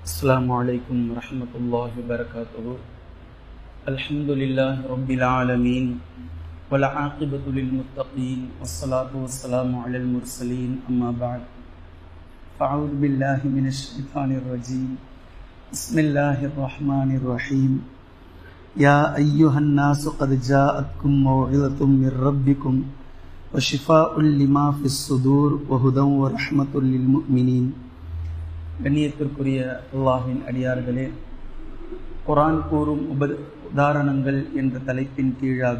السلام عليكم ورحمة الله وبركاته الحمد لله رب العالمين والعاقبة للمتقين والصلاة والسلام على المرسلين أما بعد فأعوذ بالله من الشيطان الرجيم بسم الله الرحمن الرحيم يا أيها الناس قد جاءتكم موعظة من ربكم وشفاء لما في الصدور وهدى ورحمة للمؤمنين கண்ணியத்திற்குரிய அல்லாஹின் அடியார்களே குரான் கூறும் உப உதாரணங்கள் என்ற தலைப்பின் கீழாக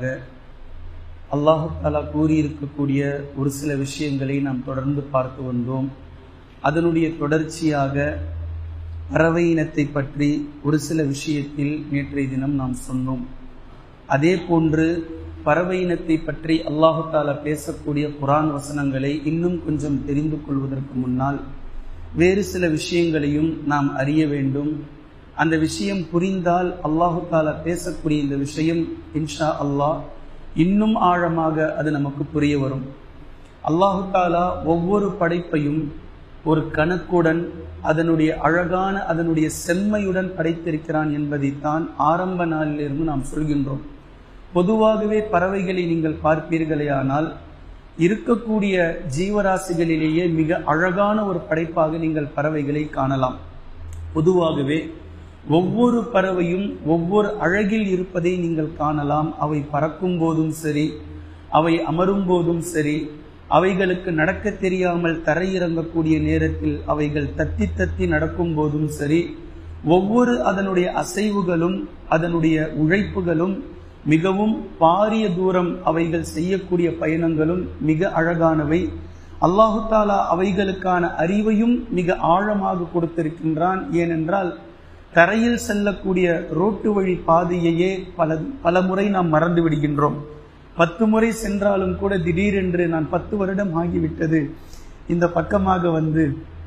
அல்லாஹு தாலா கூறியிருக்கக்கூடிய ஒரு சில விஷயங்களை நாம் தொடர்ந்து பார்த்து வந்தோம் அதனுடைய தொடர்ச்சியாக பறவை இனத்தை பற்றி ஒரு சில விஷயத்தில் நேற்றைய தினம் நாம் சொன்னோம் அதே போன்று பறவை இனத்தை பற்றி அல்லாஹு தாலா பேசக்கூடிய குரான் வசனங்களை இன்னும் கொஞ்சம் தெரிந்து கொள்வதற்கு முன்னால் வேறு சில விஷயங்களையும் நாம் அறிய வேண்டும் அந்த விஷயம் புரிந்தால் அல்லாஹு தாலா பேசக்கூடிய இந்த விஷயம் இன்ஷா அல்லாஹ் இன்னும் ஆழமாக அது நமக்கு புரிய வரும் அல்லாஹு தாலா ஒவ்வொரு படைப்பையும் ஒரு கணக்குடன் அதனுடைய அழகான அதனுடைய செம்மையுடன் படைத்திருக்கிறான் என்பதைத்தான் ஆரம்ப நாளிலிருந்து நாம் சொல்கின்றோம் பொதுவாகவே பறவைகளை நீங்கள் பார்ப்பீர்களேயானால் இருக்கக்கூடிய ஜீவராசிகளிலேயே மிக அழகான ஒரு படைப்பாக நீங்கள் பறவைகளை காணலாம் பொதுவாகவே ஒவ்வொரு பறவையும் ஒவ்வொரு அழகில் இருப்பதை நீங்கள் காணலாம் அவை பறக்கும் போதும் சரி அவை அமரும் போதும் சரி அவைகளுக்கு நடக்க தெரியாமல் தரையிறங்கக்கூடிய நேரத்தில் அவைகள் தத்தி தத்தி நடக்கும் போதும் சரி ஒவ்வொரு அதனுடைய அசைவுகளும் அதனுடைய உழைப்புகளும் மிகவும் பாரிய தூரம் அவைகள் செய்யக்கூடிய பயணங்களும் மிக அழகானவை அல்லாஹு தாலா அவைகளுக்கான அறிவையும் மிக ஆழமாக கொடுத்திருக்கின்றான் ஏனென்றால் தரையில் செல்லக்கூடிய ரோட்டு வழி பாதையையே பல பல முறை நாம் மறந்து விடுகின்றோம் பத்து முறை சென்றாலும் கூட திடீரென்று நான் பத்து வருடம் ஆகிவிட்டது இந்த பக்கமாக வந்து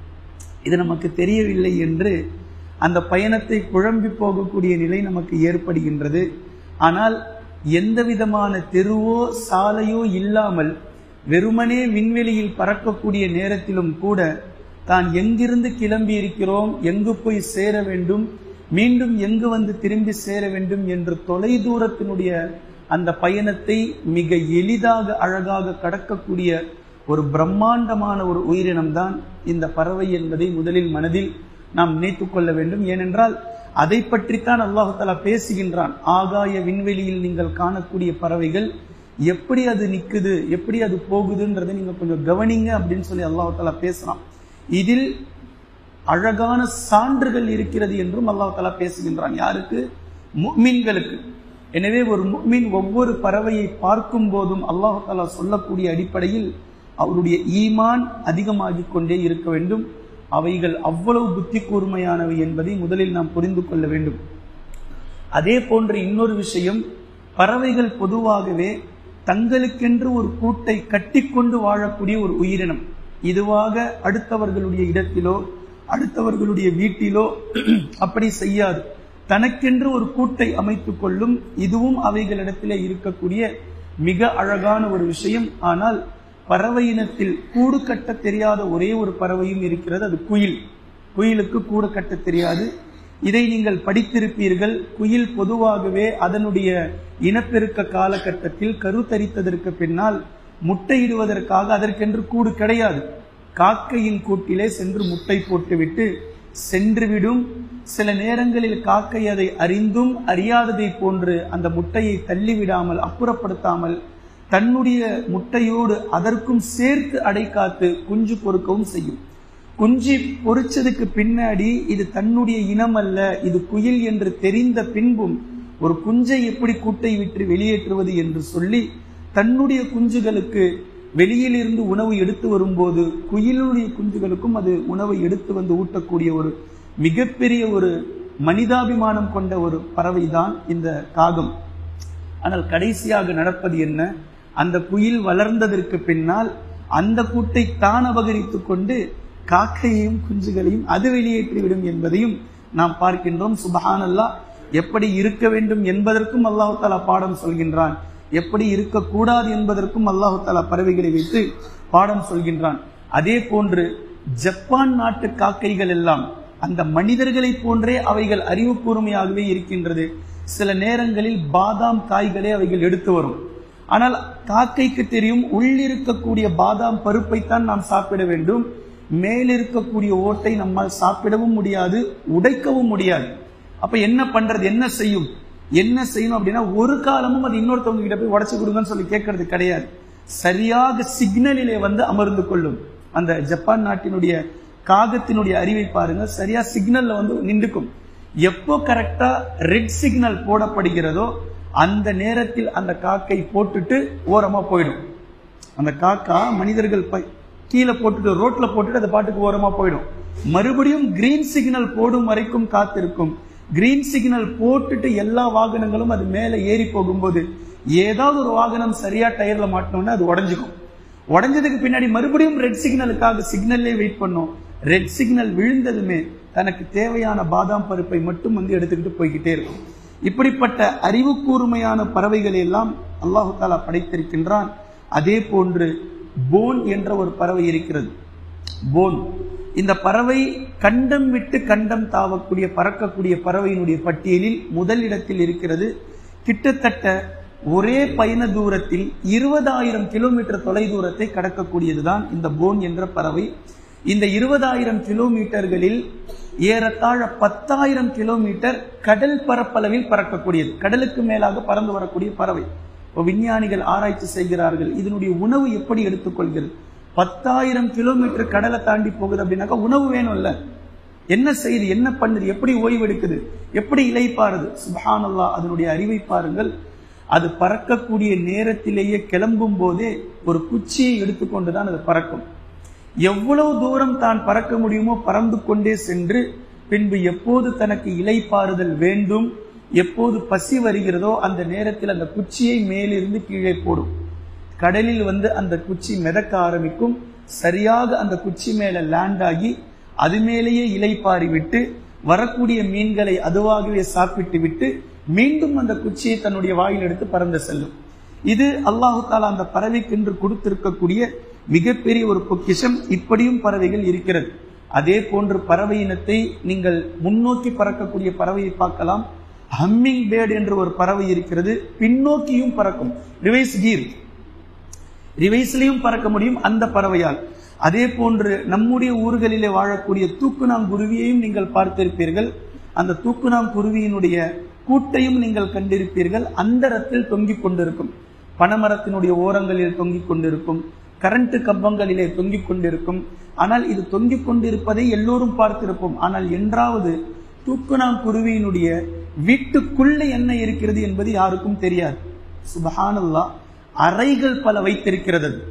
இது நமக்கு தெரியவில்லை என்று அந்த பயணத்தை குழம்பி போகக்கூடிய நிலை நமக்கு ஏற்படுகின்றது ஆனால் எந்த விதமான தெருவோ சாலையோ இல்லாமல் வெறுமனே விண்வெளியில் பறக்கக்கூடிய நேரத்திலும் கூட தான் எங்கிருந்து கிளம்பி இருக்கிறோம் எங்கு போய் சேர வேண்டும் மீண்டும் எங்கு வந்து திரும்பி சேர வேண்டும் என்று தொலை தூரத்தினுடைய அந்த பயணத்தை மிக எளிதாக அழகாக கடக்கக்கூடிய ஒரு பிரம்மாண்டமான ஒரு உயிரினம்தான் இந்த பறவை என்பதை முதலில் மனதில் நாம் நினைத்துக் கொள்ள வேண்டும் ஏனென்றால் அதை பற்றித்தான் அல்லாஹு தாலா பேசுகின்றான் ஆகாய விண்வெளியில் நீங்கள் காணக்கூடிய பறவைகள் எப்படி அது நிக்குது எப்படி அது போகுதுன்றதை நீங்க கொஞ்சம் கவனிங்க அப்படின்னு சொல்லி அல்லாஹு தாலா பேசுறான் இதில் அழகான சான்றுகள் இருக்கிறது என்றும் அல்லாஹு தாலா பேசுகின்றான் யாருக்கு முக்மீன்களுக்கு எனவே ஒரு முக்மீன் ஒவ்வொரு பறவையை பார்க்கும் போதும் அல்லாஹு தாலா சொல்லக்கூடிய அடிப்படையில் அவருடைய ஈமான் அதிகமாகிக் கொண்டே இருக்க வேண்டும் அவைகள் அவ்வளவு புத்தி கூர்மையானவை என்பதை முதலில் நாம் புரிந்து கொள்ள வேண்டும் அதே போன்ற இன்னொரு விஷயம் பறவைகள் பொதுவாகவே தங்களுக்கென்று ஒரு கூட்டை கட்டிக்கொண்டு வாழக்கூடிய ஒரு உயிரினம் இதுவாக அடுத்தவர்களுடைய இடத்திலோ அடுத்தவர்களுடைய வீட்டிலோ அப்படி செய்யாது தனக்கென்று ஒரு கூட்டை அமைத்துக் கொள்ளும் இதுவும் அவைகளிடத்திலே இருக்கக்கூடிய மிக அழகான ஒரு விஷயம் ஆனால் பறவை இனத்தில் கூடு கட்ட தெரியாத ஒரே ஒரு பறவையும் இருக்கிறது அது குயில் குயிலுக்கு கூடு கட்ட தெரியாது இதை நீங்கள் படித்திருப்பீர்கள் குயில் பொதுவாகவே அதனுடைய இனப்பெருக்க காலகட்டத்தில் கருத்தரித்ததற்கு பின்னால் முட்டையிடுவதற்காக அதற்கென்று கூடு கிடையாது காக்கையின் கூட்டிலே சென்று முட்டை போட்டுவிட்டு சென்றுவிடும் சில நேரங்களில் காக்கை அதை அறிந்தும் அறியாததை போன்று அந்த முட்டையை தள்ளிவிடாமல் அப்புறப்படுத்தாமல் தன்னுடைய முட்டையோடு அதற்கும் சேர்த்து அடைக்காத்து குஞ்சு பொறுக்கவும் செய்யும் குஞ்சு பொறிச்சதுக்கு பின்னாடி இது தன்னுடைய இனம் அல்ல இது குயில் என்று தெரிந்த பின்பும் ஒரு குஞ்சை எப்படி கூட்டை விட்டு வெளியேற்றுவது என்று சொல்லி தன்னுடைய குஞ்சுகளுக்கு வெளியிலிருந்து உணவு எடுத்து வரும்போது குயிலுடைய குஞ்சுகளுக்கும் அது உணவை எடுத்து வந்து ஊட்டக்கூடிய ஒரு மிகப்பெரிய ஒரு மனிதாபிமானம் கொண்ட ஒரு பறவைதான் இந்த காகம் ஆனால் கடைசியாக நடப்பது என்ன அந்த குயில் வளர்ந்ததற்கு பின்னால் அந்த கூட்டை தான் அபகரித்துக் கொண்டு காக்கையையும் குஞ்சுகளையும் அது வெளியேற்றிவிடும் என்பதையும் நாம் பார்க்கின்றோம் சுபஹானல்லா எப்படி இருக்க வேண்டும் என்பதற்கும் அல்லாஹு தாலா பாடம் சொல்கின்றான் எப்படி இருக்கக்கூடாது என்பதற்கும் அல்லாஹு தாலா பறவைகளை வைத்து பாடம் சொல்கின்றான் அதே போன்று ஜப்பான் நாட்டு காக்கைகள் எல்லாம் அந்த மனிதர்களை போன்றே அவைகள் அறிவு கூர்மையாகவே இருக்கின்றது சில நேரங்களில் பாதாம் காய்களே அவைகள் எடுத்து வரும் ஆனால் காக்கைக்கு தெரியும் உள்ளிருக்கக்கூடிய பாதாம் பருப்பைத்தான் நாம் சாப்பிட வேண்டும் மேலிருக்கக்கூடிய ஓட்டை நம்மால் சாப்பிடவும் முடியாது உடைக்கவும் முடியாது அப்ப என்ன பண்றது என்ன செய்யும் என்ன செய்யணும் அப்படின்னா ஒரு காலமும் அது இன்னொருத்தவங்க கிட்ட போய் உடச்சு கொடுங்கன்னு சொல்லி கேட்கறது கிடையாது சரியாக சிக்னலிலே வந்து அமர்ந்து கொள்ளும் அந்த ஜப்பான் நாட்டினுடைய காகத்தினுடைய அறிவை பாருங்க சரியா சிக்னல்ல வந்து நின்றுக்கும் எப்போ கரெக்டா ரெட் சிக்னல் போடப்படுகிறதோ அந்த நேரத்தில் அந்த காக்கை போட்டுட்டு ஓரமா போயிடும் அந்த காக்கா மனிதர்கள் ப- கீழே போட்டுட்டு ரோட்ல போட்டுட்டு அது பாட்டுக்கு ஓரமா போயிடும் மறுபடியும் கிரீன் சிக்னல் போடும் வரைக்கும் காத்திருக்கும் கிரீன் சிக்னல் போட்டுட்டு எல்லா வாகனங்களும் அது மேலே ஏறி போகும்போது ஏதாவது ஒரு வாகனம் சரியா டயர்ல மாட்டோம்னா அது உடஞ்சுக்கும் உடஞ்சதுக்கு பின்னாடி மறுபடியும் ரெட் சிக்னலுக்காக சிக்னல்லே வெயிட் பண்ணோம் ரெட் சிக்னல் விழுந்ததுமே தனக்கு தேவையான பாதாம் பருப்பை மட்டும் வந்து எடுத்துக்கிட்டு போய்கிட்டே இருக்கும் இப்படிப்பட்ட அறிவு கூர்மையான பறவைகளை எல்லாம் அல்லாஹு தாலா படைத்திருக்கின்றான் அதே போன்று போன் என்ற ஒரு பறவை இருக்கிறது போன் இந்த பறவை கண்டம் விட்டு கண்டம் தாவக்கூடிய பறக்கக்கூடிய பறவையினுடைய பட்டியலில் முதல் இடத்தில் இருக்கிறது கிட்டத்தட்ட ஒரே பயண தூரத்தில் இருபதாயிரம் கிலோமீட்டர் தொலை தூரத்தை கடக்கக்கூடியதுதான் இந்த போன் என்ற பறவை இந்த இருபதாயிரம் கிலோமீட்டர்களில் ஏறத்தாழ பத்தாயிரம் கிலோமீட்டர் கடல் பரப்பளவில் பறக்கக்கூடியது கடலுக்கு மேலாக பறந்து வரக்கூடிய பறவை இப்போ விஞ்ஞானிகள் ஆராய்ச்சி செய்கிறார்கள் இதனுடைய உணவு எப்படி எடுத்துக்கொள்கிறது பத்தாயிரம் கிலோமீட்டர் கடலை தாண்டி போகுது அப்படின்னாக்கா உணவு வேணும்ல என்ன செய்யுது என்ன பண்ணுது எப்படி ஓய்வு எடுக்குது எப்படி இலைப்பாருது சுபஹானல்லா அதனுடைய அறிவை பாருங்கள் அது பறக்கக்கூடிய நேரத்திலேயே கிளம்பும் போதே ஒரு குச்சியை எடுத்துக்கொண்டு தான் அது பறக்கும் எவ்வளவு தூரம் தான் பறக்க முடியுமோ பறந்து கொண்டே சென்று பின்பு எப்போது தனக்கு இலைப்பாறுதல் வேண்டும் எப்போது பசி வருகிறதோ அந்த நேரத்தில் அந்த குச்சியை மேலிருந்து கீழே போடும் கடலில் வந்து அந்த குச்சி மிதக்க ஆரம்பிக்கும் சரியாக அந்த குச்சி மேல லேண்ட் ஆகி அது மேலேயே இலைப்பாரி விட்டு வரக்கூடிய மீன்களை அதுவாகவே சாப்பிட்டு விட்டு மீண்டும் அந்த குச்சியை தன்னுடைய வாயில் எடுத்து பறந்து செல்லும் இது அல்லாஹு தாலா அந்த பறவைக்கென்று கொடுத்திருக்கக்கூடிய மிகப்பெரிய ஒரு பொக்கிஷம் இப்படியும் பறவைகள் இருக்கிறது அதே போன்று பறவை இனத்தை நீங்கள் முன்னோக்கி பறக்கக்கூடிய பறவையை பார்க்கலாம் ஹம்மிங் பேர்டு என்று ஒரு பறவை இருக்கிறது பின்னோக்கியும் பறக்கும் ரிவைஸ் கீர் ரிவைஸ்லையும் பறக்க முடியும் அந்த பறவையால் அதே போன்று நம்முடைய ஊர்களிலே வாழக்கூடிய தூக்குநாங்குருவியையும் நீங்கள் பார்த்திருப்பீர்கள் அந்த தூக்குநாங்குருவியினுடைய கூட்டையும் நீங்கள் கண்டிருப்பீர்கள் அந்தரத்தில் தொங்கிக் கொண்டிருக்கும் பனைமரத்தினுடைய ஓரங்களில் தொங்கிக் கொண்டிருக்கும் கரண்ட் கம்பங்களிலே தொங்கிக் கொண்டிருக்கும் ஆனால் இது தொங்கிக் கொண்டிருப்பதை எல்லோரும் பார்த்திருப்போம் ஆனால் என்றாவது தூக்குநாங்குருவியினுடைய வீட்டுக்குள்ளே என்ன இருக்கிறது என்பது யாருக்கும் தெரியாது சுபஹானல்லா அறைகள் பல வைத்திருக்கிறது அது.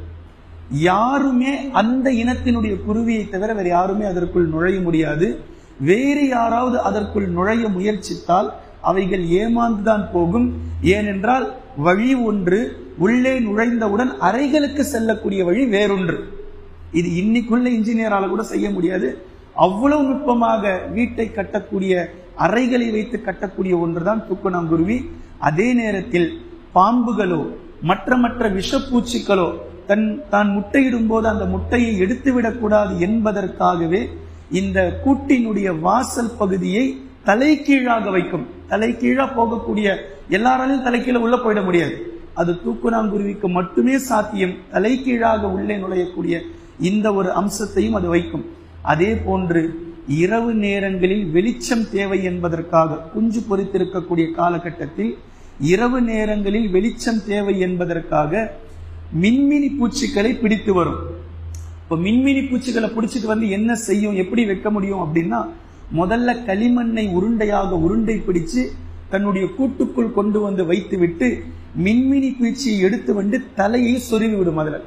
யாருமே அந்த இனத்தினுடைய குருவியை தவிர வேறு யாருமே அதற்குள் நுழைய முடியாது வேறு யாராவது அதற்குள் நுழைய முயற்சித்தால் அவைகள் ஏமாந்துதான் போகும் ஏனென்றால் வழி ஒன்று உள்ளே நுழைந்தவுடன் அறைகளுக்கு செல்லக்கூடிய வழி வேறொன்று இது இன்னைக்குள்ள இன்ஜினியரால கூட செய்ய முடியாது அவ்வளவு நுட்பமாக வீட்டை கட்டக்கூடிய அறைகளை வைத்து கட்டக்கூடிய ஒன்றுதான் தூக்குநாங்குருவி அதே நேரத்தில் பாம்புகளோ மற்ற மற்ற விஷப்பூச்சிகளோ தன் தான் முட்டையிடும் போது அந்த முட்டையை எடுத்துவிடக் கூடாது என்பதற்காகவே இந்த கூட்டினுடைய வாசல் பகுதியை தலைகீழாக வைக்கும் தலைகீழா போகக்கூடிய எல்லாராலையும் தலைகீழ உள்ள போயிட முடியாது அது தூக்குநாங்குருவிக்கு மட்டுமே சாத்தியம் தலைகீழாக உள்ளே நுழையக்கூடிய இந்த ஒரு அம்சத்தையும் அது வைக்கும் அதே போன்று இரவு நேரங்களில் வெளிச்சம் தேவை என்பதற்காக குஞ்சு பொறித்திருக்கக்கூடிய காலகட்டத்தில் இரவு நேரங்களில் வெளிச்சம் தேவை என்பதற்காக மின்மினி பூச்சிகளை பிடித்து வரும் இப்போ மின்மினி பூச்சிகளை பிடிச்சிட்டு வந்து என்ன செய்யும் எப்படி வைக்க முடியும் அப்படின்னா முதல்ல களிமண்ணை உருண்டையாக உருண்டை பிடிச்சு தன்னுடைய கூட்டுக்குள் கொண்டு வந்து வைத்துவிட்டு மின்மினி பூச்சியை எடுத்து வந்து தலையை சொருவி விடும் அதுல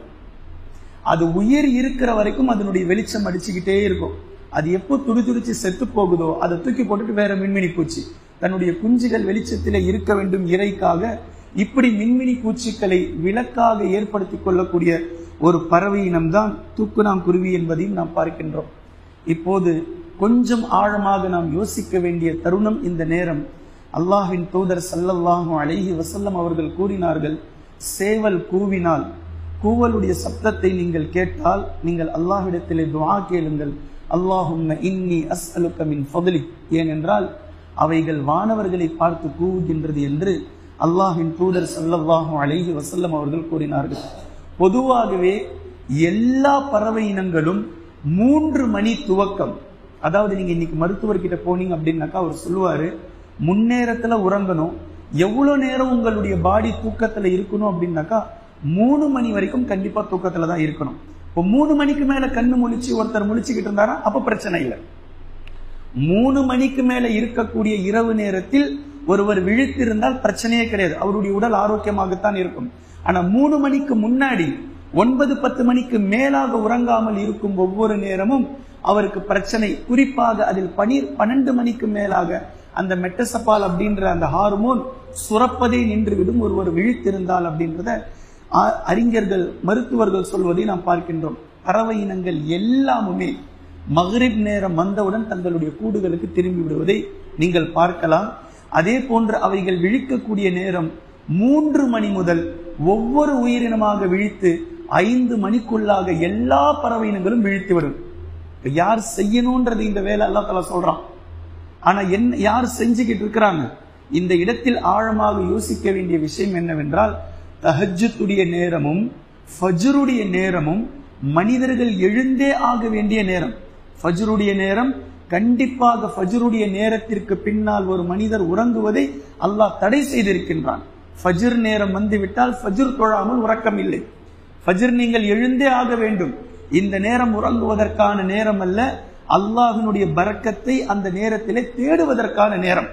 அது உயிர் இருக்கிற வரைக்கும் அதனுடைய வெளிச்சம் அடிச்சுக்கிட்டே இருக்கும் அது எப்போ துடிதுடிச்சு செத்து போகுதோ அதை தூக்கி போட்டுட்டு வேற மின்மினி பூச்சி தன்னுடைய குஞ்சுகள் வெளிச்சத்திலே இருக்க வேண்டும் இறைக்காக இப்படி மின்மினி பூச்சிகளை விளக்காக ஏற்படுத்திக் கொள்ளக்கூடிய ஒரு பறவை இனம்தான் தூக்குநாங்குருவி என்பதையும் நாம் பார்க்கின்றோம் இப்போது கொஞ்சம் ஆழமாக நாம் யோசிக்க வேண்டிய தருணம் இந்த நேரம் அல்லாஹ்வின் தூதர் ஸல்லல்லாஹு அலைஹி வஸல்லம் அவர்கள் கூறினார்கள் சேவல் கூவினால் கூவலுடைய சப்தத்தை நீங்கள் கேட்டால் நீங்கள் அல்லாஹ்விடத்திலே துஆ கேளுங்கள் அல்லாஹும்ம இன்னி அஸ்அலுக்க மின் ஃபضلி ஏனென்றால் அவைகள் வானவர்களை பார்த்து கூவுகின்றது என்று அல்லாஹின் தூதர் ஸல்லல்லாஹு அலைஹி வஸல்லம் அவர்கள் கூறினார்கள் பொதுவாகவே எல்லா பறவை இனங்களும் மூன்று மணி துவக்கம் அதாவது நீங்க இன்னைக்கு மருத்துவர்கிட்ட போனீங்க அப்படின்னாக்கா அவர் சொல்லுவாரு முன்னேரத்துல உறங்கணும் எவ்வளவு நேரம் உங்களுடைய பாடி தூக்கத்துல இருக்கணும் அப்படின்னாக்கா மூணு மணி வரைக்கும் கண்டிப்பா தூக்கத்துல தான் இருக்கணும் இப்போ மூணு மணிக்கு மேல கண்ணு முழிச்சு ஒருத்தர் முழிச்சுக்கிட்டு இருந்தாரா அப்ப பிரச்சனை இல்லை மூணு மணிக்கு மேல இருக்கக்கூடிய இரவு நேரத்தில் ஒருவர் விழித்திருந்தால் பிரச்சனையே கிடையாது அவருடைய உடல் ஆரோக்கியமாகத்தான் இருக்கும் ஆனா மூணு மணிக்கு முன்னாடி ஒன்பது பத்து மணிக்கு மேலாக உறங்காமல் இருக்கும் ஒவ்வொரு நேரமும் அவருக்கு பிரச்சனை குறிப்பாக அதில் பனீர் பன்னெண்டு மணிக்கு மேலாக அந்த மெட்டசப்பால் அப்படின்ற அந்த ஹார்மோன் சுரப்பதே நின்றுவிடும் ஒருவர் விழித்திருந்தால் அப்படின்றத ஆ- அறிஞர்கள் மருத்துவர்கள் சொல்வதை நாம் பார்க்கின்றோம் பறவை இனங்கள் எல்லாமுமே மக்ரிப் நேரம் வந்தவுடன் தங்களுடைய கூடுகளுக்கு திரும்பி விடுவதை நீங்கள் பார்க்கலாம் அதே போன்று அவைகள் விழிக்கக்கூடிய நேரம் மூன்று மணி முதல் ஒவ்வொரு உயிரினமாக விழித்து ஐந்து மணிக்குள்ளாக எல்லா பறவை இனங்களும் விழித்து விடும் இப்ப யார் செய்யணும்ன்றது இந்த வேலை அல்லா தலா சொல்றான் ஆனா என்ன யார் செஞ்சுக்கிட்டு இருக்கிறாங்க இந்த இடத்தில் ஆழமாக யோசிக்க வேண்டிய விஷயம் என்னவென்றால் தஹஜ்ஜுடைய நேரமும் ஃபஜ்ருடைய நேரமும் மனிதர்கள் எழுந்தே ஆக வேண்டிய நேரம் ஃபஜ்ருடைய நேரம் கண்டிப்பாக ஃபஜ்ருடைய நேரத்திற்கு பின்னால் ஒரு மனிதர் உறங்குவதை அல்லாஹ் தடை செய்திருக்கின்றான் ஃபஜ்ர் நேரம் வந்துவிட்டால் ஃபஜ்ர் தொழாமல் உறக்கம் இல்லை ஃபஜ்ர் நீங்கள் எழுந்தே ஆக வேண்டும் இந்த நேரம் உறங்குவதற்கான நேரம் அல்ல அல்லாஹினுடைய பரக்கத்தை அந்த நேரத்திலே தேடுவதற்கான நேரம்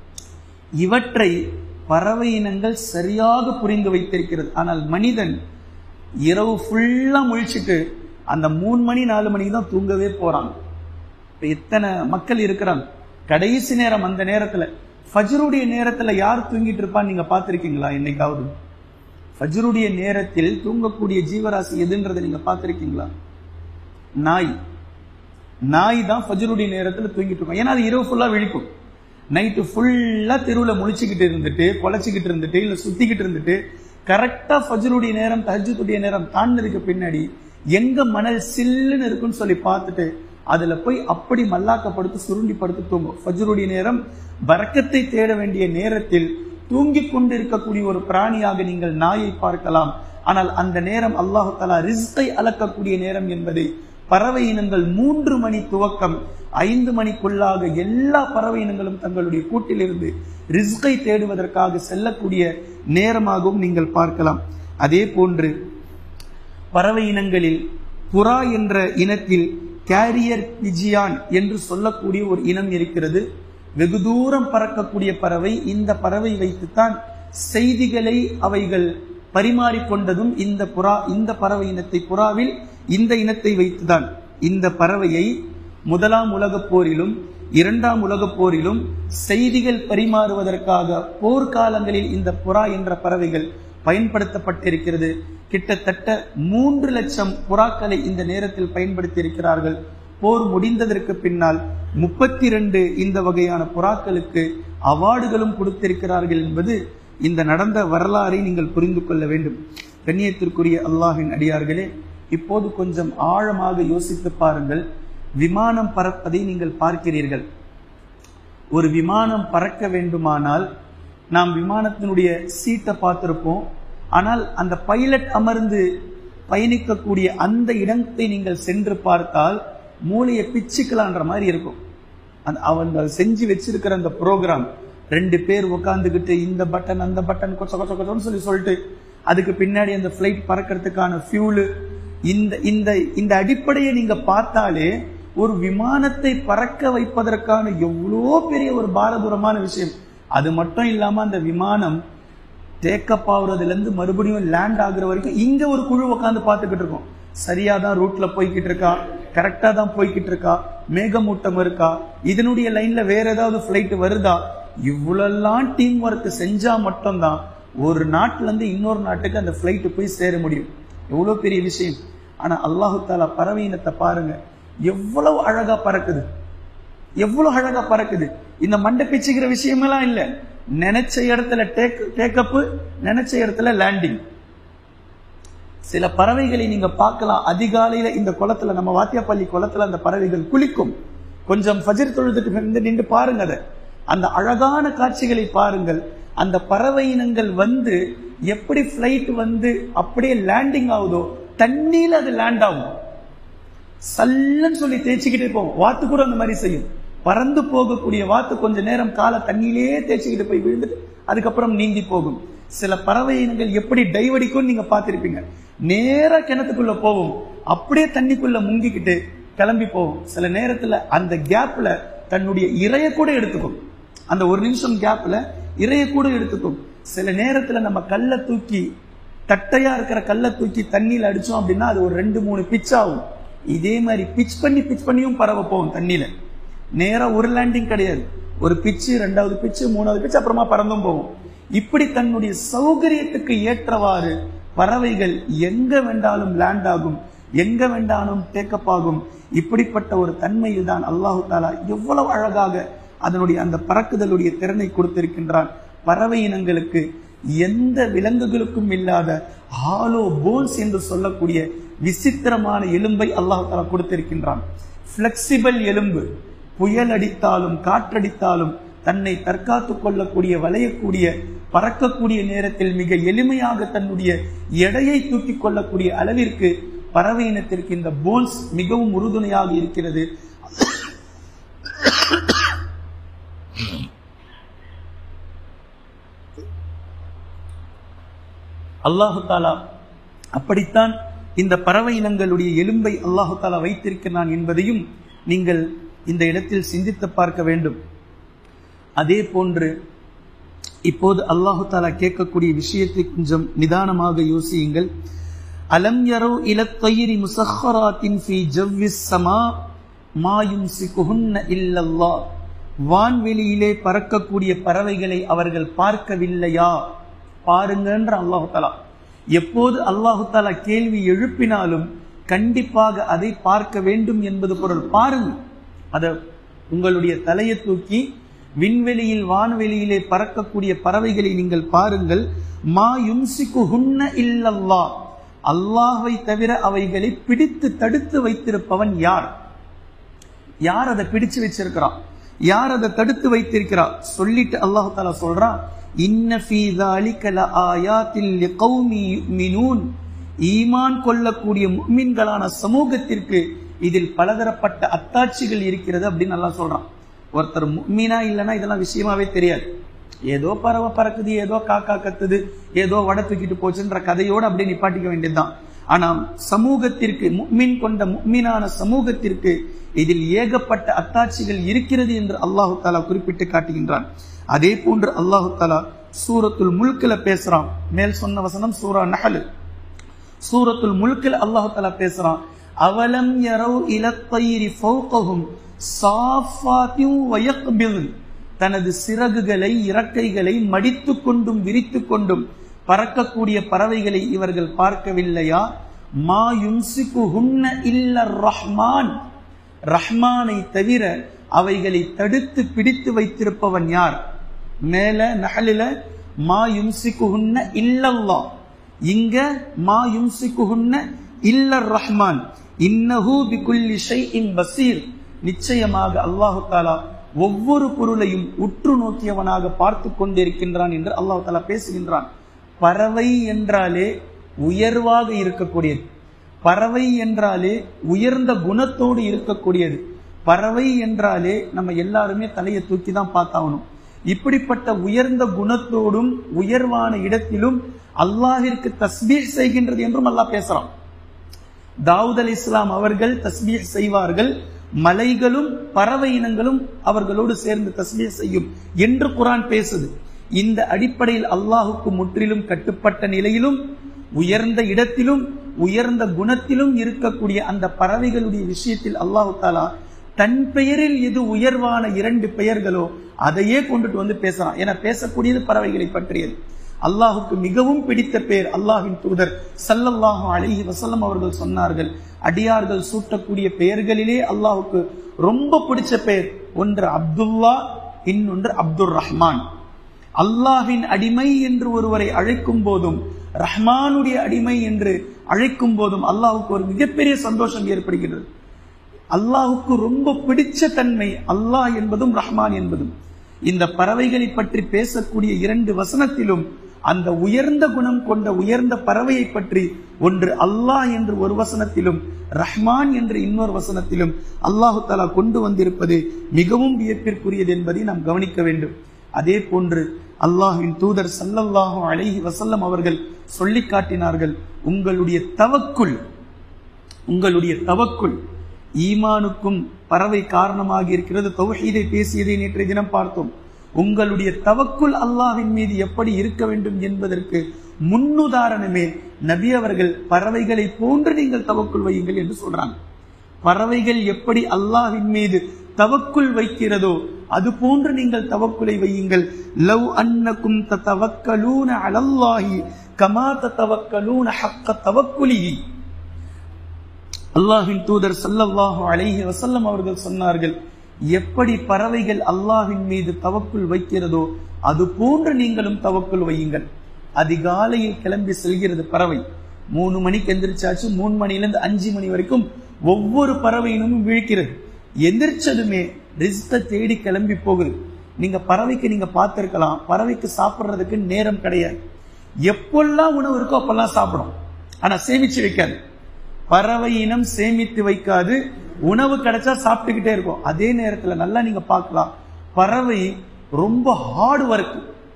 இவற்றை பறவை இனங்கள் சரியாக புரிந்து வைத்திருக்கிறது ஆனால் மனிதன் இரவு ஃபுல்லா முழிச்சிட்டு அந்த மூணு மணி நாலு மணிக்கு தான் தூங்கவே போறான் இப்ப எத்தனை மக்கள் இருக்கிறாங்க கடைசி நேரம் அந்த நேரத்துல ஃபஜ்ருடைய நேரத்துல யார் தூங்கிட்டு இருப்பான்னு நீங்க பார்த்திருக்கீங்களா என்னைக்காவது ஃபஜ்ருடைய நேரத்தில் தூங்கக்கூடிய ஜீவராசி எதுன்றதை நீங்க பார்த்திருக்கீங்களா நாய் நாய் தான் ஃபஜ்ருடைய நேரத்துல தூங்கிட்டு இருக்கும் ஏன்னா அது இரவு ஃபுல்லா விழிக்கும் நைட்டு ஃபுல்லா தெருவுல முழிச்சுக்கிட்டு இருந்துட்டு பொழைச்சிக்கிட்டு இருந்துட்டு இல்ல சுத்திக்கிட்டு இருந்துட்டு கரெக்டா ஃபஜ்ருடைய நேரம் தஹஜ்ஜுடைய நேரம் தாண்டினதுக்கு பின்னாடி எங்க மணல் சில்லுன்னு இருக்குன்னு சொல்லி பார்த்துட்டு அதுல போய் அப்படி மல்லாக்கப்படுத்து சுருண்டி படுத்து தூங்கும் ஃபஜ்ருடைய நேரம் பரக்கத்தை தேட வேண்டிய நேரத்தில் தூங்கிக் கொண்டு இருக்கக்கூடிய ஒரு பிராணியாக நீங்கள் நாயை பார்க்கலாம் ஆனால் அந்த நேரம் அல்லாஹு தலா ரிஸ்கை அளக்கக்கூடிய நேரம் என்பதை பறவை இனங்கள் மூன்று மணி துவக்கம் ஐந்து மணிக்குள்ளாக எல்லா பறவை இனங்களும் தங்களுடைய கூட்டிலிருந்து ரிஸ்கை தேடுவதற்காக செல்லக்கூடிய நேரமாகவும் நீங்கள் பார்க்கலாம் அதே போன்று பறவை இனங்களில் புறா என்ற இனத்தில் கேரியர் பிஜியான் என்று சொல்லக்கூடிய ஒரு இனம் இருக்கிறது வெகு தூரம் பறக்கக்கூடிய பறவை இந்த பறவை வைத்துத்தான் செய்திகளை அவைகள் பரிமாறிக்கொண்டதும் இந்த புறா இந்த பறவை இனத்தை புறாவில் இந்த இனத்தை வைத்துதான் இந்த பறவையை முதலாம் உலகப் போரிலும் இரண்டாம் உலகப் போரிலும் செய்திகள் பரிமாறுவதற்காக போர்க்காலங்களில் இந்த புறா என்ற பறவைகள் பயன்படுத்தப்பட்டிருக்கிறது கிட்டத்தட்ட மூன்று லட்சம் புறாக்களை இந்த நேரத்தில் பயன்படுத்தி இருக்கிறார்கள் போர் முடிந்ததற்கு பின்னால் முப்பத்தி ரெண்டு இந்த வகையான புறாக்களுக்கு அவார்டுகளும் கொடுத்திருக்கிறார்கள் என்பது இந்த நடந்த வரலாறை நீங்கள் புரிந்து கொள்ள வேண்டும் கண்ணியத்திற்குரிய அல்லாஹின் அடியார்களே இப்போது கொஞ்சம் ஆழமாக யோசித்து பாருங்கள் விமானம் பறப்பதை நீங்கள் பார்க்கிறீர்கள் ஒரு விமானம் பறக்க வேண்டுமானால் நாம் விமானத்தினுடைய சீட்டை பார்த்திருப்போம் ஆனால் அந்த பைலட் அமர்ந்து பயணிக்கக்கூடிய அந்த இடத்தை நீங்கள் சென்று பார்த்தால் மூளையை பிச்சுக்கலான்ற மாதிரி இருக்கும் அந்த அவங்க செஞ்சு வச்சிருக்கிற அந்த ப்ரோக்ராம் ரெண்டு பேர் உட்காந்துக்கிட்டு இந்த பட்டன் அந்த பட்டன் கொச்ச கொச்ச கொச்சன்னு சொல்லி சொல்லிட்டு அதுக்கு பின்னாடி அந்த ஃப்ளைட் பறக்கிறதுக்கான ஃபியூலு இந்த இந்த இந்த அடிப்படையை நீங்க பார்த்தாலே ஒரு விமானத்தை பறக்க வைப்பதற்கான எவ்வளோ பெரிய ஒரு பாரதூரமான விஷயம் அது மட்டும் இல்லாம அந்த விமானம் டேக்கப் ஆகுறதுல இருந்து மறுபடியும் லேண்ட் ஆகுற வரைக்கும் இங்க ஒரு குழு உட்காந்து பார்த்துக்கிட்டு இருக்கோம் சரியா தான் ரூட்ல போய்கிட்டு இருக்கா கரெக்டா தான் போய்கிட்டு இருக்கா மேகமூட்டம் இருக்கா இதனுடைய லைன்ல வேற ஏதாவது ஃபிளைட் வருதா இவ்வளெல்லாம் டீம் ஒர்க் செஞ்சா மட்டும்தான் ஒரு நாட்டுல இருந்து இன்னொரு நாட்டுக்கு அந்த ஃபிளைட் போய் சேர முடியும் எவ்வளவு பெரிய விஷயம் ஆனா அல்லாஹு தாலா பறவை இனத்தை பாருங்க எவ்வளவு அழகா பறக்குது எவ்வளவு அழகா பறக்குது இந்த மண்டை பிச்சுக்கிற விஷயமெல்லாம் இல்ல நினைச்ச இடத்துல டேக் டேக்கப் நினைச்ச இடத்துல லேண்டிங் சில பறவைகளை நீங்க பார்க்கலாம் அதிகாலையில இந்த குளத்துல நம்ம வாத்தியாப்பள்ளி குளத்துல அந்த பறவைகள் குளிக்கும் கொஞ்சம் ஃபஜர் தொழுதுக்கு வந்து நின்று பாருங்க அதை அந்த அழகான காட்சிகளை பாருங்கள் அந்த பறவை இனங்கள் வந்து எப்படி ஃபிளைட் வந்து அப்படியே லேண்டிங் ஆகுதோ தண்ணியில அது லேண்ட் ஆகும் சல்லன்னு சொல்லி தேய்ச்சிக்கிட்டே போகும் வாத்து கூட அந்த மாதிரி செய்யும் பறந்து போகக்கூடிய வாத்து கொஞ்ச நேரம் காலை தண்ணியிலேயே தேய்ச்சிக்கிட்டு போய் விழுந்துட்டு அதுக்கப்புறம் நீந்தி போகும் சில பறவை இனங்கள் எப்படி டைவடிக்கும் நீங்க பார்த்திருப்பீங்க நேரா கிணத்துக்குள்ள போகும் அப்படியே தண்ணிக்குள்ள முங்கிக்கிட்டு கிளம்பி போகும் சில நேரத்துல அந்த கேப்ல தன்னுடைய இறைய கூட எடுத்துக்கும் அந்த ஒரு நிமிஷம் கேப்ல இறைய கூட எடுத்துக்கும் சில நேரத்துல நம்ம கல்லை தூக்கி தட்டையா இருக்கிற கல்லை தூக்கி தண்ணியில அடிச்சோம் அப்படின்னா அது ஒரு ரெண்டு மூணு பிச் ஆகும் இதே மாதிரி பிச் பண்ணி பிச் பண்ணியும் பறவை போகும் தண்ணியில நேரா ஒரு லேண்டிங் கிடையாது ஒரு பிச்சு ரெண்டாவது பிச்சு மூணாவது பிச்சு அப்புறமா பறந்தும் போகும் இப்படி தன்னுடைய சௌகரியத்துக்கு ஏற்றவாறு பறவைகள் எங்க வேண்டாலும் லேண்ட் ஆகும் எங்க வேண்டாலும் டேக்கப் ஆகும் இப்படிப்பட்ட ஒரு தன்மையில் தான் அல்லாஹு தாலா எவ்வளவு அழகாக அதனுடைய அந்த பறக்குதலுடைய திறனை கொடுத்திருக்கின்றான் பறவை இனங்களுக்கு எந்த விலங்குகளுக்கும் இல்லாத ஹாலோ போன்ஸ் என்று சொல்லக்கூடிய விசித்திரமான எலும்பை அல்லாஹ் தாலா கொடுத்திருக்கின்றான் பிளெக்சிபிள் எலும்பு புயல் அடித்தாலும் காற்றடித்தாலும் தன்னை தற்காத்துக் கொள்ளக்கூடிய வளையக்கூடிய பறக்கக்கூடிய நேரத்தில் மிக எளிமையாக தன்னுடைய எடையை தூக்கிக் கொள்ளக்கூடிய அளவிற்கு பறவை இனத்திற்கு இந்த போன்ஸ் மிகவும் உறுதுணையாக இருக்கிறது அல்லாஹு தாலா அப்படித்தான் இந்த பறவை இனங்களுடைய எலும்பை அல்லாஹு தாலா வைத்திருக்கிறான் என்பதையும் நீங்கள் இந்த இடத்தில் சிந்தித்து பார்க்க வேண்டும் அதே போன்று இப்போது அல்லாஹு தாலா கேட்கக்கூடிய விஷயத்தை கொஞ்சம் நிதானமாக யோசியுங்கள் அலம் யரோ இலத்தயிரி முசஹராத்தின் ஃபி ஜவ்விஸ் சமா மாயும் சிகுஹுன்ன இல்லல்லா வான்வெளியிலே பறக்கக்கூடிய பறவைகளை அவர்கள் பார்க்கவில்லையா பாருங்கன்ற அல்லாஹு தாலா எப்போது அல்லாஹு தாலா கேள்வி எழுப்பினாலும் கண்டிப்பாக அதை பார்க்க வேண்டும் என்பது பொருள் பாருங்க அத உங்களுடைய தலையை தூக்கி விண்வெளியில் வான்வெளியிலே பறக்கக்கூடிய பறவைகளை நீங்கள் பாருங்கள் மா யும்சிக்கு ஹுன்ன இல்லல்லா அல்லாஹை தவிர அவைகளை பிடித்து தடுத்து வைத்திருப்பவன் யார் யார் அதை பிடிச்சு வச்சிருக்கிறான் யார் அதை தடுத்து வைத்திருக்கிறார் சொல்லிட்டு அல்லாஹு தாலா சொல்றான் இன்ன ஃபீ ذلك لآيات لقوم يؤمنون ஈமான் கொள்ளக்கூடிய முக்மின்களான சமூகத்திற்கு இதில் பலதரப்பட்ட அத்தாட்சிகள் இருக்கிறது அப்படின்னு நல்லா சொல்றான் ஒருத்தர் முக்மீனா இல்லைன்னா இதெல்லாம் விஷயமாவே தெரியாது ஏதோ பறவை பறக்குது ஏதோ காக்கா கத்துது ஏதோ வட தூக்கிட்டு போச்சுன்ற கதையோடு அப்படியே நிப்பாட்டிக்க வேண்டியதுதான் ஆனா சமூகத்திற்கு முக்மின் கொண்ட முக்மீனான சமூகத்திற்கு இதில் ஏகப்பட்ட அத்தாட்சிகள் இருக்கிறது என்று அல்லாஹு தாலா குறிப்பிட்டு காட்டுகின்றான் அதே போன்று அல்லாஹு தாலா சூரத்துல் முல்கில பேசுறான் மேல் சொன்ன வசனம் சூரா நஹலு சூரத்துல் முல்கில் அல்லாஹு தாலா பேசுறான் அவலம் யரவு இலத்தயிரி ஃபௌகஹும் சாஃபாத்தியும் வயக்பில் தனது சிறகுகளை இறக்கைகளை மடித்து கொண்டும் விரித்து கொண்டும் பறக்கக்கூடிய பறவைகளை இவர்கள் பார்க்கவில்லையா மா யும்சிக்கு ஹுன்ன இல்ல ரஹ்மான் ரஹ்மானை தவிர அவைகளை தடுத்து பிடித்து வைத்திருப்பவன் யார் மேல நகலில மா யும்சிக்குஹுன்ன இல்லல்லா இங்க மா யும்சிக்குஹுன்ன இல்ல ரஹ்மான் இன்னஹு பிகுல்லி ஷைஇன் பசீர் நிச்சயமாக அல்லாஹு தாலா ஒவ்வொரு பொருளையும் உற்று நோக்கியவனாக பார்த்து கொண்டிருக்கின்றான் என்று அல்லாஹு தாலா பேசுகின்றான் பறவை என்றாலே உயர்வாக இருக்கக்கூடியது பறவை என்றாலே உயர்ந்த குணத்தோடு இருக்கக்கூடியது பறவை என்றாலே நம்ம எல்லாருமே தலையை தூக்கி தான் பார்த்தாகணும் இப்படிப்பட்ட உயர்ந்த குணத்தோடும் உயர்வான இடத்திலும் அல்லாஹிற்கு தஸ்பீர் செய்கின்றது என்றும் அல்லாஹ் பேசுறான் தாவூத் அலி இஸ்லாம் அவர்கள் தஸ்பீர் செய்வார்கள் மலைகளும் பறவை இனங்களும் அவர்களோடு சேர்ந்து தஸ்பீர் செய்யும் என்று குரான் பேசுது இந்த அடிப்படையில் அல்லாஹுக்கு முற்றிலும் கட்டுப்பட்ட நிலையிலும் உயர்ந்த இடத்திலும் உயர்ந்த குணத்திலும் இருக்கக்கூடிய அந்த பறவைகளுடைய விஷயத்தில் அல்லாஹு தாலா தன் பெயரில் எது உயர்வான இரண்டு பெயர்களோ அதையே கொண்டுட்டு வந்து பேசுறான் என பேசக்கூடியது பறவைகளை பற்றியது அல்லாஹுக்கு மிகவும் பிடித்த பெயர் அல்லாஹின் தூதர் சல்லல்லாஹு அலிஹி வசல்லம் அவர்கள் சொன்னார்கள் அடியார்கள் சூட்டக்கூடிய பெயர்களிலே அல்லாஹுக்கு ரொம்ப பிடிச்ச பெயர் ஒன்று அப்துல்லா இன்னொன்று அப்துல் ரஹ்மான் அல்லாஹின் அடிமை என்று ஒருவரை அழைக்கும் போதும் ரஹ்மானுடைய அடிமை என்று அழைக்கும் போதும் அல்லாஹுக்கு ஒரு மிகப்பெரிய சந்தோஷம் ஏற்படுகிறது அல்லாஹுக்கு ரொம்ப பிடிச்ச தன்மை அல்லாஹ் என்பதும் ரஹ்மான் என்பதும் இந்த பறவைகளை பற்றி பேசக்கூடிய இரண்டு வசனத்திலும் அந்த உயர்ந்த குணம் கொண்ட உயர்ந்த பறவையை பற்றி ஒன்று அல்லாஹ் என்று ஒரு வசனத்திலும் ரஹ்மான் என்று இன்னொரு வசனத்திலும் அல்லாஹு தாலா கொண்டு வந்திருப்பது மிகவும் வியப்பிற்குரியது என்பதை நாம் கவனிக்க வேண்டும் அதே போன்று அல்லாஹின் தூதர் சல்லல்லாஹு அலைஹி வசல்லம் அவர்கள் சொல்லி காட்டினார்கள் உங்களுடைய தவக்குள் உங்களுடைய தவக்குள் ஈமானுக்கும் பறவை காரணமாக இருக்கிறது தௌஹீதை பேசியதை நேற்றைய தினம் பார்த்தோம் உங்களுடைய தவக்குள் அல்லாஹின் மீது எப்படி இருக்க வேண்டும் என்பதற்கு முன்னுதாரணமே நபி அவர்கள் பறவைகளை போன்று நீங்கள் தவக்குள் வையுங்கள் என்று சொல்றாங்க பறவைகள் எப்படி அல்லாஹின் மீது தவக்குள் வைக்கிறதோ அது போன்று நீங்கள் தவக்குலை வையுங்கள் லவ் அன்னக்கும் தவக்கலூன அலல்லாஹி கமா தவக்கலூன ஹக்க தவக்குலிஹி அல்லாஹின் தூதர் சல்லல்லாஹு அலைஹி வசல்லம் அவர்கள் சொன்னார்கள் எப்படி பறவைகள் அல்லாஹின் மீது தவக்குள் வைக்கிறதோ அது போன்று நீங்களும் தவக்குள் வையுங்கள் அதிகாலையில் கிளம்பி செல்கிறது பறவை மூணு மணிக்கு எந்திரிச்சாச்சு மூணு மணிலேருந்து அஞ்சு மணி வரைக்கும் ஒவ்வொரு பறவையினமும் விழிக்கிறது எந்திரிச்சதுமே ரிஸ்க தேடி கிளம்பி போகுது நீங்க பறவைக்கு நீங்க பார்த்திருக்கலாம் பறவைக்கு சாப்பிட்றதுக்கு நேரம் கிடையாது எப்பெல்லாம் உணவு இருக்கோ அப்பெல்லாம் சாப்பிடும் ஆனா சேமிச்சு வைக்காது பறவை இனம் சேமித்து வைக்காது உணவு கிடைச்சா சாப்பிட்டுக்கிட்டே இருக்கும் அதே நேரத்துல நல்லா நீங்க பார்க்கலாம் பறவை ரொம்ப ஹார்ட் ஒர்க்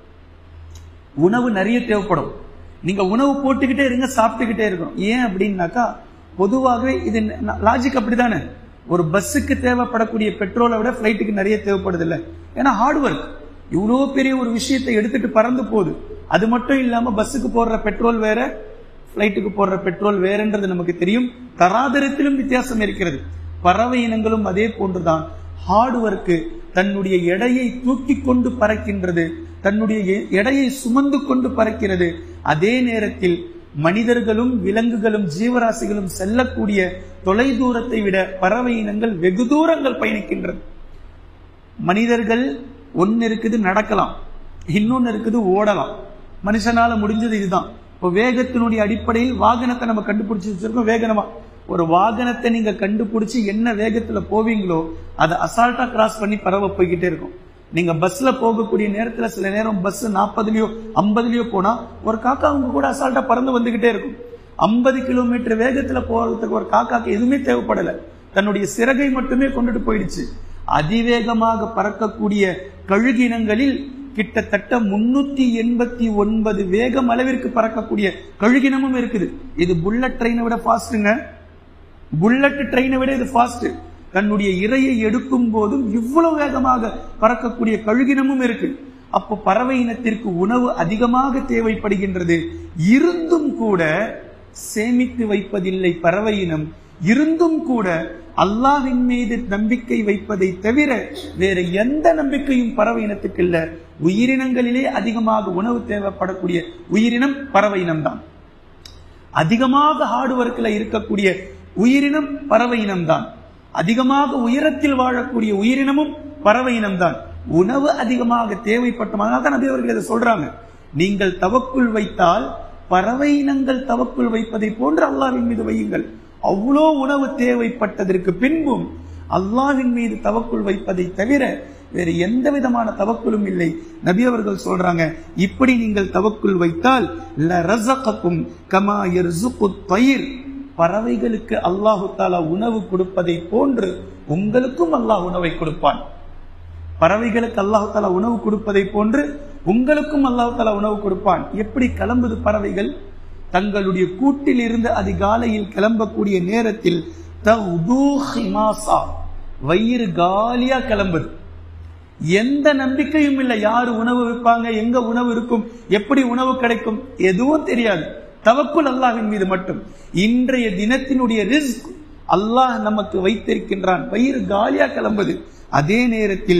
உணவு நிறைய தேவைப்படும் நீங்க உணவு போட்டுக்கிட்டே இருங்க சாப்பிட்டுக்கிட்டே இருக்கணும் ஏன் அப்படின்னாக்கா பொதுவாகவே இது லாஜிக் அப்படிதானே ஒரு பஸ்ஸுக்கு தேவைப்படக்கூடிய பெட்ரோலை விட ஃபிளைட்டுக்கு நிறைய தேவைப்படுது இல்லை ஏன்னா ஹார்ட் ஒர்க் இவ்வளோ பெரிய ஒரு விஷயத்தை எடுத்துட்டு பறந்து போகுது அது மட்டும் இல்லாம பஸ்ஸுக்கு போடுற பெட்ரோல் வேற ஃபிளைட்டுக்கு போடுற பெட்ரோல் வேறன்றது நமக்கு தெரியும் தராதரத்திலும் வித்தியாசம் இருக்கிறது பறவை இனங்களும் அதே போன்றுதான் ஹார்ட் ஒர்க்கு தன்னுடைய எடையை தூக்கி கொண்டு பறக்கின்றது தன்னுடைய எடையை சுமந்து கொண்டு பறக்கிறது அதே நேரத்தில் மனிதர்களும் விலங்குகளும் ஜீவராசிகளும் செல்லக்கூடிய தொலை தூரத்தை விட பறவை இனங்கள் வெகு தூரங்கள் பயணிக்கின்றது மனிதர்கள் ஒன்னு இருக்குது நடக்கலாம் இன்னொன்னு இருக்குது ஓடலாம் மனுஷனால முடிஞ்சது இதுதான் இப்போ வேகத்தினுடைய அடிப்படையில் வாகனத்தை நம்ம கண்டுபிடிச்சு வச்சிருக்கோம் வேகனமா ஒரு வாகனத்தை நீங்க கண்டுபிடிச்சு என்ன வேகத்துல போவீங்களோ அதை அசால்ட்டா கிராஸ் பண்ணி பறவை போய்கிட்டே இருக்கும் நீங்க பஸ்ல போகக்கூடிய நேரத்துல சில நேரம் பஸ் நாற்பதுலயோ ஐம்பதுலயோ போனா ஒரு காக்கா அவங்க கூட அசால்ட்டா பறந்து வந்துகிட்டே இருக்கும் ஐம்பது கிலோமீட்டர் வேகத்துல போறதுக்கு ஒரு காக்காக்கு எதுவுமே தேவைப்படல தன்னுடைய சிறகை மட்டுமே கொண்டுட்டு போயிடுச்சு அதிவேகமாக பறக்கக்கூடிய கழுகினங்களில் கிட்டத்தட்ட முன்னூத்தி எண்பத்தி ஒன்பது வேகம் அளவிற்கு பறக்கக்கூடிய கழுகினமும் இருக்குது இது புல்லட் ட்ரெயினை விட ஃபாஸ்ட்டுங்க புல்லட் ட்ரெயினை விட இது ஃபாஸ்ட் தன்னுடைய இரையை எடுக்கும் போதும் இவ்வளவு வேகமாக பறக்கக்கூடிய கழுகினமும் இருக்கு அப்போ பறவை இனத்திற்கு உணவு அதிகமாக தேவைப்படுகின்றது இருந்தும் கூட சேமித்து வைப்பதில்லை பறவை இனம் இருந்தும் கூட அல்லாஹின் மீது நம்பிக்கை வைப்பதை தவிர வேற எந்த நம்பிக்கையும் பறவை இனத்துக்கு இல்ல உயிரினங்களிலே அதிகமாக உணவு தேவைப்படக்கூடிய உயிரினம் பறவை இனம்தான் அதிகமாக ஹார்ட் ஒர்க்ல இருக்கக்கூடிய உயிரினம் பறவை இனம்தான் அதிகமாக உயரத்தில் வாழக்கூடிய உயிரினமும் பறவை இனம்தான் உணவு அதிகமாக தேவைப்பட்டமாக நபி அவர்கள் இதை சொல்றாங்க நீங்கள் தவக்குள் வைத்தால் பறவை இனங்கள் தவக்குள் வைப்பதை போன்று அல்லாவின் மீது வையுங்கள் அவ்வளோ உணவு தேவைப்பட்டதற்கு பின்பும் அல்லாவின் மீது தவக்குள் வைப்பதை தவிர வேறு எந்த விதமான தவக்குலும் இல்லை நபி அவர்கள் சொல்றாங்க இப்படி நீங்கள் தவக்குள் வைத்தால் லரஸகக்கும் கமா யர்ஸுகு தயிர் பறவைகளுக்கு அல்லாஹு தாலா உணவு கொடுப்பதை போன்று உங்களுக்கும் அல்லாஹ் உணவை கொடுப்பான் பறவைகளுக்கு அல்லாஹு தாலா உணவு கொடுப்பதை போன்று உங்களுக்கும் அல்லாஹு தாலா உணவு கொடுப்பான் எப்படி கிளம்புது பறவைகள் தங்களுடைய கூட்டில் இருந்து அதிகாலையில் கிளம்பக்கூடிய நேரத்தில் வயிறு காலியா கிளம்புது எந்த நம்பிக்கையும் இல்லை யாரு உணவு விற்பாங்க எங்க உணவு இருக்கும் எப்படி உணவு கிடைக்கும் எதுவும் தெரியாது தவக்குல் அல்லாஹின் மீது மட்டும் இன்றைய தினத்தினுடைய ரிஸ்க் அல்லாஹ் நமக்கு வைத்திருக்கின்றான் வயிறு காலியா கிளம்புது அதே நேரத்தில்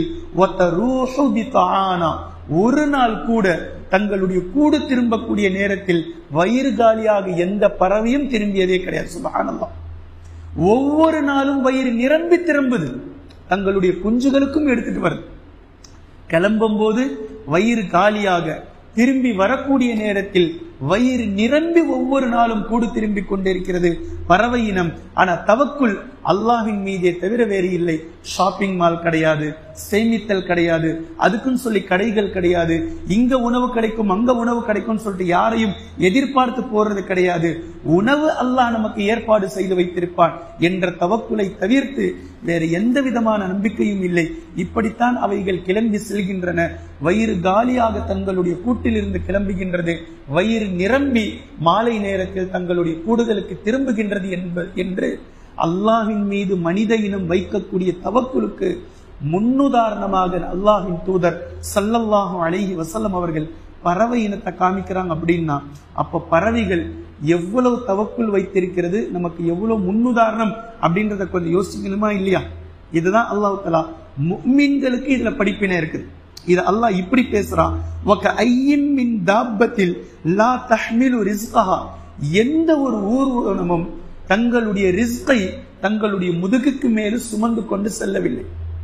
ஒரு நாள் கூட தங்களுடைய கூடு திரும்பக்கூடிய நேரத்தில் வயிறு காலியாக எந்த பறவையும் திரும்பியதே கிடையாது சுபஹானல்லாஹ் ஒவ்வொரு நாளும் வயிறு நிரம்பி திரும்புது தங்களுடைய குஞ்சுகளுக்கும் எடுத்துட்டு வருது கிளம்பும் போது வயிறு காலியாக திரும்பி வரக்கூடிய நேரத்தில் வயிறு நிரம்பி ஒவ்வொரு நாளும் கூடு திரும்பி கொண்டிருக்கிறது பறவை இனம் ஆனா தவக்குள் அல்லாஹின் மீதே தவிர வேறு இல்லை ஷாப்பிங் மால் கிடையாது சேமித்தல் கிடையாது அதுக்குன்னு சொல்லி கடைகள் கிடையாது இங்க உணவு கிடைக்கும் அங்க உணவு கிடைக்கும் சொல்லிட்டு யாரையும் எதிர்பார்த்து போறது கிடையாது உணவு அல்லாஹ் நமக்கு ஏற்பாடு செய்து வைத்திருப்பான் என்ற தவக்குலை தவிர்த்து வேறு எந்த விதமான நம்பிக்கையும் இல்லை இப்படித்தான் அவைகள் கிளம்பி செல்கின்றன வயிறு காலியாக தங்களுடைய கூட்டிலிருந்து கிளம்புகின்றது வயிறு நிரம்பி மாலை நேரத்தில் தங்களுடைய கூடுதலுக்கு திரும்புகின்றது என்ப என்று அல்லாஹின் மீது மனித இனம் வைக்கக்கூடிய தவக்குலுக்கு முன்னுதாரணமாக அல்லாஹின் தூதர் சல்லல்லாஹு அலைஹி வசல்லம் அவர்கள் பறவை இனத்தை காமிக்கிறாங்க அப்படின்னா அப்ப பறவைகள் எவ்வளவு தவக்குள் வைத்திருக்கிறது நமக்கு எவ்வளவு முன்னுதாரணம் அப்படின்றத கொஞ்சம் யோசிக்கணுமா இல்லையா இதுதான் அல்லாஹ் தலா முக்மீன்களுக்கு இதுல படிப்பினை இருக்குது இது அல்லாஹ் இப்படி பேசுறான் வக ஐயின் மின் தாப்பத்தில் லா தஹ்மிலு ரிஸ்கஹா எந்த ஒரு ஊர்வனமும் தங்களுடைய ரிஸ்கை தங்களுடைய முதுகுக்கு மேலும் சுமந்து கொண்டு செல்லவில்லை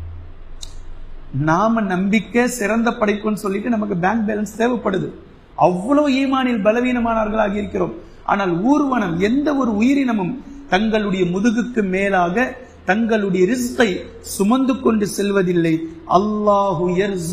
நாம நம்பிக்கை சிறந்த படைப்புன்னு சொல்லிட்டு நமக்கு பேங்க் பேலன்ஸ் தேவைப்படுது அவ்வளவு ஈமானில் பலவீனமானவர்களாக இருக்கிறோம் ஆனால் ஊர்வனம் எந்த ஒரு உயிரினமும் தங்களுடைய முதுகுக்கு மேலாக தங்களுடைய ரிஸ்கை சுமந்து கொண்டு செல்வதில்லை அல்லாஹு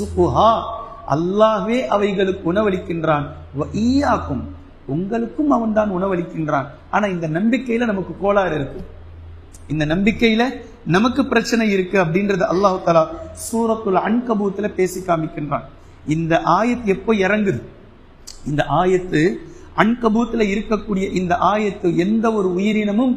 அல்லாஹ்வே அவைகளுக்கு உணவளிக்கின்றான் ஈயாக்கும் உங்களுக்கும் அவன் தான் உணவளிக்கின்றான் ஆனா இந்த நம்பிக்கையில நமக்கு கோளாறு இருக்கு இந்த நம்பிக்கையில நமக்கு பிரச்சனை இருக்கு அப்படின்றது அல்லாஹு தலா சூரத்துல் அன்கபூத்துல பேசி காமிக்கின்றான் இந்த ஆயத் எப்போ இறங்குது இந்த ஆயத்து அன்கபூத்துல இருக்கக்கூடிய இந்த ஆயத்து எந்த ஒரு உயிரினமும்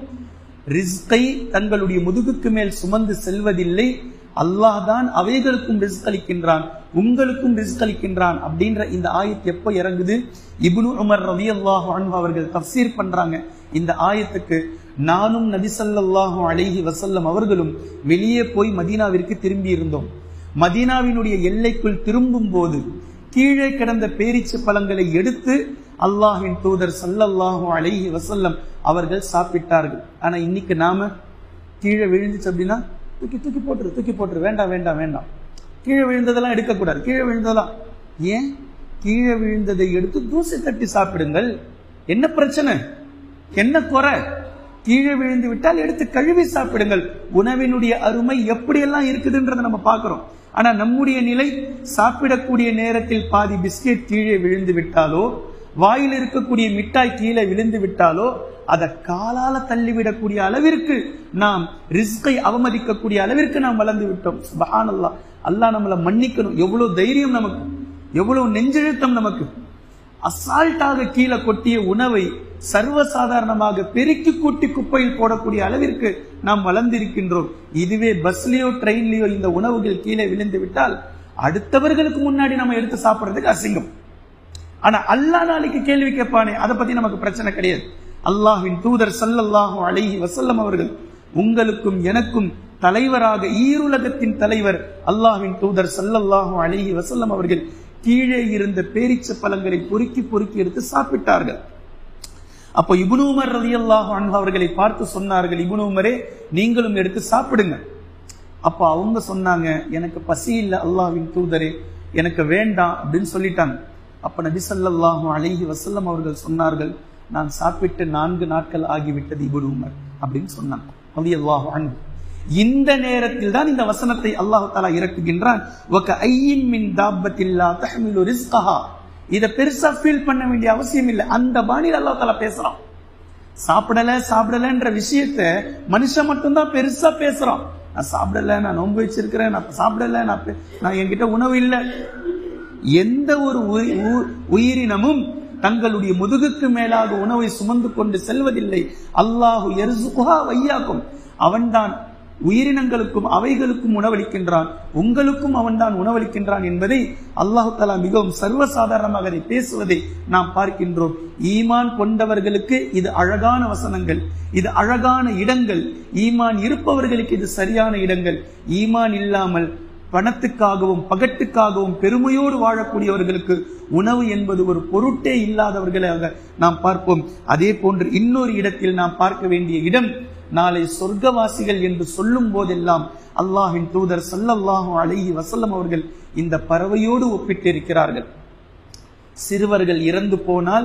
ரிஸ்கை தங்களுடைய முதுகுக்கு மேல் சுமந்து செல்வதில்லை அல்லாஹ் தான் அவைகளுக்கும் ரிஸ்க் அளிக்கின்றான் உங்களுக்கும் ரிஸ்க் அளிக்கின்றான் அப்படின்ற இந்த ஆயத் எப்போ இறங்குது இப்னு உமர் ரவி அல்லாஹு அன்பு அவர்கள் தப்சீர் பண்றாங்க இந்த ஆயத்துக்கு நானும் நபிசல்லாஹு அலைஹி வசல்லம் அவர்களும் வெளியே போய் மதீனாவிற்கு திரும்பி இருந்தோம் மதீனாவினுடைய எல்லைக்குள் திரும்பும் போது கீழே கிடந்த பேரிச்ச பழங்களை எடுத்து அல்லாஹின் தூதர் சல்லல்லாஹு அலைஹி வசல்லம் அவர்கள் சாப்பிட்டார்கள் ஆனா இன்னைக்கு நாம கீழே விழுந்துச்சு அப்படின்னா தூக்கி தூக்கி போட்டுரு தூக்கி போட்டுரு வேண்டாம் வேண்டாம் வேண்டாம் கீழே விழுந்ததெல்லாம் எடுக்கக்கூடாது கீழே விழுந்ததெல்லாம் ஏன் கீழே விழுந்ததை எடுத்து தூசி தட்டி சாப்பிடுங்கள் என்ன பிரச்சனை என்ன குறை கீழே விழுந்து விட்டால் எடுத்து கழுவி சாப்பிடுங்கள் உணவினுடைய அருமை எப்படியெல்லாம் இருக்குதுன்றதை நம்ம பார்க்கிறோம் ஆனா நம்முடைய நிலை சாப்பிடக்கூடிய நேரத்தில் பாதி பிஸ்கெட் கீழே விழுந்து விட்டாலோ வாயில் இருக்கக்கூடிய மிட்டாய் கீழே விழுந்து விட்டாலோ அதை காலால தள்ளிவிடக்கூடிய அளவிற்கு நாம் ரிஸ்கை அவமதிக்கக்கூடிய அளவிற்கு நாம் வளர்ந்து விட்டோம் சுபஹானல்லா அல்லாஹ் நம்மளை மன்னிக்கணும் எவ்வளவு தைரியம் நமக்கு எவ்வளவு நெஞ்செழுத்தம் நமக்கு அசால்ட்டாக கீழே கொட்டிய உணவை சர்வசாதாரணமாக பெருக்கி கூட்டி குப்பையில் போடக்கூடிய அளவிற்கு நாம் வளர்ந்திருக்கின்றோம் இதுவே பஸ்லயோ ட்ரெயின்லயோ இந்த உணவுகள் கீழே விழுந்து விட்டால் அடுத்தவர்களுக்கு முன்னாடி நம்ம எடுத்து சாப்பிடுறதுக்கு அசிங்கம் ஆனா அல்லாஹ் நாளைக்கு கேள்வி கேட்பானே அதை பத்தி நமக்கு பிரச்சனை கிடையாது அல்லாஹ்வின் தூதர் சல்லல்லாஹு அலைஹி வசல்லம் அவர்கள் உங்களுக்கும் எனக்கும் தலைவராக ஈருலகத்தின் தலைவர் அல்லாஹ்வின் தூதர் சல்லல்லாஹு அலைஹி வசல்லம் அவர்கள் கீழே இருந்த பேரிச்ச பழங்களை பொறுக்கி பொறுக்கி எடுத்து சாப்பிட்டார்கள் அப்போ இபுனு உமர் ரதி அல்லாஹ் அவர்களை பார்த்து சொன்னார்கள் இபுனு உமரே நீங்களும் எடுத்து சாப்பிடுங்க அப்போ அவங்க சொன்னாங்க எனக்கு பசி இல்லை அல்லாஹ்வின் தூதரே எனக்கு வேண்டாம் அப்படின்னு சொல்லிட்டாங்க அப்ப நபி ஸல்லல்லாஹு அலைஹி வஸல்லம் அவர்கள் சொன்னார்கள் நான் சாப்பிட்டு நான்கு நாட்கள் ஆகிவிட்டது இபுனு உமர் அப்படின்னு சொன்னாங்க ரலியல்லாஹு அன்ஹு இந்த நேரத்தில் தான் இந்த வசனத்தை அல்லாஹ் தாலா இறக்குகின்றான் ஒக ஐயின் மின் தாப்பத்தில்லா தஹ்மிலு ரிஸ்கஹா இத பெருசா ஃபீல் பண்ண வேண்டிய அவசியம் இல்லை அந்த பாணியில் அல்லாஹ் தாலா பேசுறான் சாப்பிடல சாப்பிடலன்ற விஷயத்த மனுஷன் மட்டும்தான் பெருசா பேசுறான் நான் சாப்பிடல நான் நோன்பு வச்சிருக்கிறேன் நான் சாப்பிடல நான் பெ- நான் என்கிட்ட உணவு இல்லை எந்த ஒரு உயி- உ- உயிரினமும் தங்களுடைய முதுகுக்கு மேலாக உணவை சுமந்து கொண்டு செல்வதில்லை அல்லாஹு எர்சுகுஹா வையாக்கும் அவன்தான் உயிரினங்களுக்கும் அவைகளுக்கும் உணவளிக்கின்றான் உங்களுக்கும் அவன்தான் உணவளிக்கின்றான் என்பதை அல்லாஹு தலா மிகவும் சர்வசாதாரணமாக அதை பேசுவதை நாம் பார்க்கின்றோம் ஈமான் கொண்டவர்களுக்கு இது அழகான வசனங்கள் இது அழகான இடங்கள் ஈமான் இருப்பவர்களுக்கு இது சரியான இடங்கள் ஈமான் இல்லாமல் பணத்துக்காகவும் பகட்டுக்காகவும் பெருமையோடு வாழக்கூடியவர்களுக்கு உணவு என்பது ஒரு பொருட்டே இல்லாதவர்களாக நாம் பார்ப்போம் அதே போன்று இன்னொரு இடத்தில் நாம் பார்க்க வேண்டிய இடம் நாளை சொர்க்கவாசிகள் என்று சொல்லும் போதெல்லாம் அல்லாஹின் தூதர் ஸல்லல்லாஹு அலைஹி வஸல்லம் அவர்கள் இந்த பறவையோடு ஒப்பிட்டிருக்கிறார்கள் சிறுவர்கள் இறந்து போனால்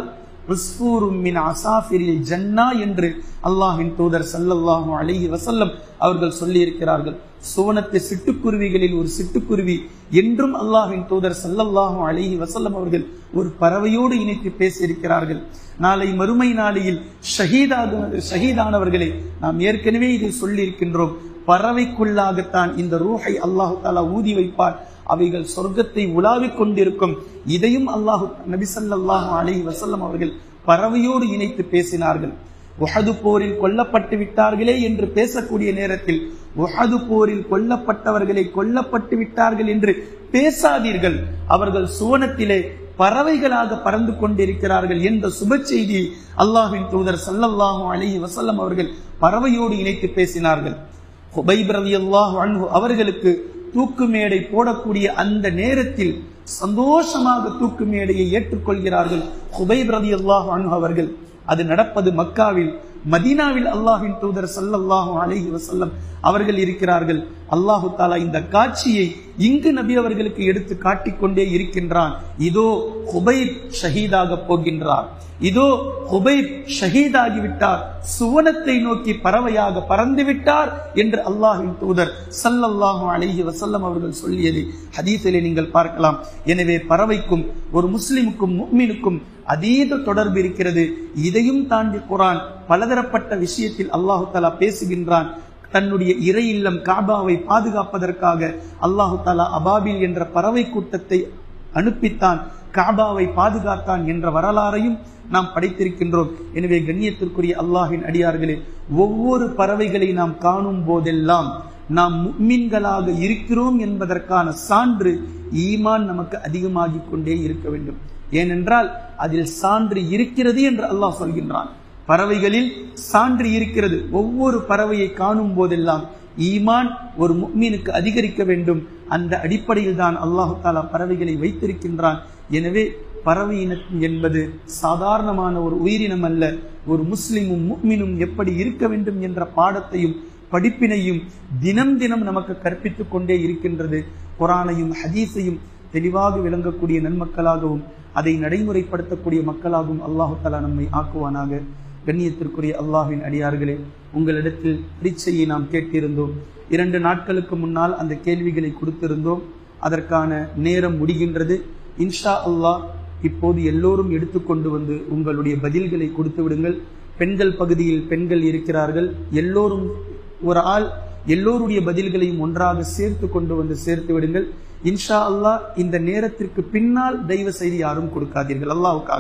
உஸ்பூரும் மின் அசாஃபிரில் ஜன்னா என்று அல்லாஹின் தூதர் சல்லல்லாஹு அலைஹி வசல்லம் அவர்கள் சொல்லி இருக்கிறார்கள் சுவனத்து சிட்டுக்குருவிகளில் ஒரு சிட்டுக்குருவி என்றும் அல்லாஹின் தூதர் சல்லல்லாஹு அலைஹி வசல்லம் அவர்கள் ஒரு பறவையோடு இணைத்து பேசியிருக்கிறார்கள் நாளை மறுமை நாளையில் ஷஹீதாக ஷஹீதானவர்களை நாம் ஏற்கனவே இதை சொல்லி இருக்கின்றோம் பறவைக்குள்ளாகத்தான் இந்த ரூஹை அல்லாஹு தாலா ஊதி வைப்பார் அவைகள் சொர்க்கத்தை உலாவிக் கொண்டிருக்கும் இதையும் அல்லாஹு நபிசல்லாஹு அலைஹி வசல்லம் அவர்கள் பறவையோடு இணைத்து பேசினார்கள் உஹது போரில் கொல்லப்பட்டு விட்டார்களே என்று பேசக்கூடிய நேரத்தில் உஹது போரில் கொல்லப்பட்டவர்களை கொல்லப்பட்டு விட்டார்கள் என்று பேசாதீர்கள் அவர்கள் சுவனத்திலே பறவைகளாக பறந்து கொண்டிருக்கிறார்கள் என்ற சுப செய்தி அல்லாஹின் தூதர் சல்லல்லாஹு அலைஹி வசல்லம் அவர்கள் பறவையோடு இணைத்து பேசினார்கள் ஹுபைப் ரலியல்லாஹு அன்ஹு அவர்களுக்கு தூக்கு மேடை போடக்கூடிய அந்த நேரத்தில் சந்தோஷமாக தூக்கு மேடையை ஏற்றுக்கொள்கிறார்கள் ஹுபைப் ரலியல்லாஹு அன்ஹு அவர்கள் அது நடப்பது மக்காவில் மதீனாவில் அல்லாஹின் தூதர் சல்லல்லாஹு அலைஹி வசல்லம் அவர்கள் இருக்கிறார்கள் அல்லாஹு தாலா இந்த காட்சியை இங்கு நபி அவர்களுக்கு எடுத்து காட்டிக்கொண்டே இருக்கின்றான் இதோ ஹுபைப் ஷஹீதாக போகின்றார் இதோ ஹுபைப் ஷஹீதாகிவிட்டார் சுவனத்தை நோக்கி பறவையாக பறந்து விட்டார் என்று அல்லாஹின் தூதர் சல்லல்லாஹு அலைஹி வசல்லம் அவர்கள் சொல்லியதை ஹதீஸிலே நீங்கள் பார்க்கலாம் எனவே பறவைக்கும் ஒரு முஸ்லிமுக்கும் முக்மினுக்கும் அதீத தொடர்பு இருக்கிறது இதையும் தாண்டி குரான் பலதரப்பட்ட விஷயத்தில் அல்லாஹு தாலா பேசுகின்றான் தன்னுடைய இறை இல்லம் காபாவை பாதுகாப்பதற்காக அல்லாஹு தாலா அபாபில் என்ற பறவை கூட்டத்தை அனுப்பித்தான் காபாவை பாதுகாத்தான் என்ற வரலாறையும் நாம் படைத்திருக்கின்றோம் எனவே கண்ணியத்திற்குரிய அல்லாஹின் அடியார்களே ஒவ்வொரு பறவைகளை நாம் காணும் போதெல்லாம் நாம் முக்மின்களாக இருக்கிறோம் என்பதற்கான சான்று ஈமான் நமக்கு அதிகமாகிக் கொண்டே இருக்க வேண்டும் ஏனென்றால் அதில் சான்று இருக்கிறது என்று அல்லாஹ் சொல்கின்றான் பறவைகளில் சான்று இருக்கிறது ஒவ்வொரு பறவையை காணும் போதெல்லாம் ஈமான் ஒரு முக்மீனுக்கு அதிகரிக்க வேண்டும் அந்த அடிப்படையில் தான் அல்லாஹு தாலா பறவைகளை வைத்திருக்கின்றான் எனவே பறவை இனம் என்பது சாதாரணமான ஒரு உயிரினம் அல்ல ஒரு முஸ்லிமும் முக்மினும் எப்படி இருக்க வேண்டும் என்ற பாடத்தையும் படிப்பினையும் தினம் தினம் நமக்கு கற்பித்துக் கொண்டே இருக்கின்றது குரானையும் ஹதீஸையும் தெளிவாக விளங்கக்கூடிய நன்மக்களாகவும் அதை நடைமுறைப்படுத்தக்கூடிய மக்களாகவும் அல்லாஹு தலா நம்மை ஆக்குவானாக கண்ணியத்திற்குரிய அல்லாஹின் அடியார்களே உங்களிடத்தில் பரீட்சையை நாம் கேட்டிருந்தோம் இரண்டு நாட்களுக்கு முன்னால் அந்த கேள்விகளை கொடுத்திருந்தோம் அதற்கான நேரம் முடிகின்றது இன்ஷா அல்லாஹ் இப்போது எல்லோரும் எடுத்துக்கொண்டு வந்து உங்களுடைய பதில்களை கொடுத்து விடுங்கள் பெண்கள் பகுதியில் பெண்கள் இருக்கிறார்கள் எல்லோரும் ஒரு ஆள் எல்லோருடைய பதில்களையும் ஒன்றாக சேர்த்து கொண்டு வந்து சேர்த்து விடுங்கள் இன்ஷா அல்லாஹ் இந்த நேரத்திற்கு பின்னால் தெய்வ செய்தி யாரும் கொடுக்காதீர்கள் அல்லாவுக்காக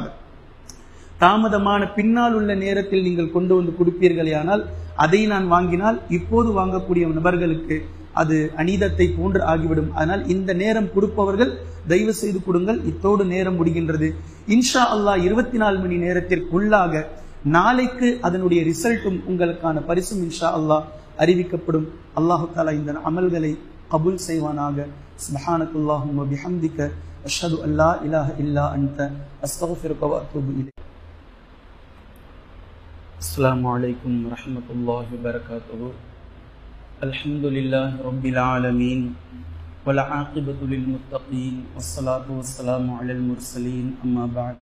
தாமதமான பின்னால் உள்ள நேரத்தில் நீங்கள் கொண்டு வந்து கொடுப்பீர்களேயானால் அதை நான் வாங்கினால் இப்போது வாங்கக்கூடிய நபர்களுக்கு அது அநீதத்தை போன்று ஆகிவிடும் அதனால் இந்த நேரம் கொடுப்பவர்கள் தயவு செய்து கொடுங்கள் இத்தோடு நேரம் முடிகின்றது இன்ஷா அல்லாஹ் இருபத்தி நாலு மணி நேரத்திற்குள்ளாக நாளைக்கு அதனுடைய ரிசல்ட்டும் உங்களுக்கான பரிசும் இன்ஷா அல்லாஹ் அறிவிக்கப்படும் அல்லாஹு தாலா இந்த அமல்களை கபுல் செய்வானாக சுபஹானக்குல்லாஹும் பிஹம்திக அஷ்ஹது அல்லா இலாஹ இல்லா அன்த அஸ்தக்ஃபிருக வ அத்தூபு இலைக் السلام عليكم ورحمة الله وبركاته الحمد لله رب العالمين والعاقبة للمتقين والصلاة والسلام على المرسلين أما بعد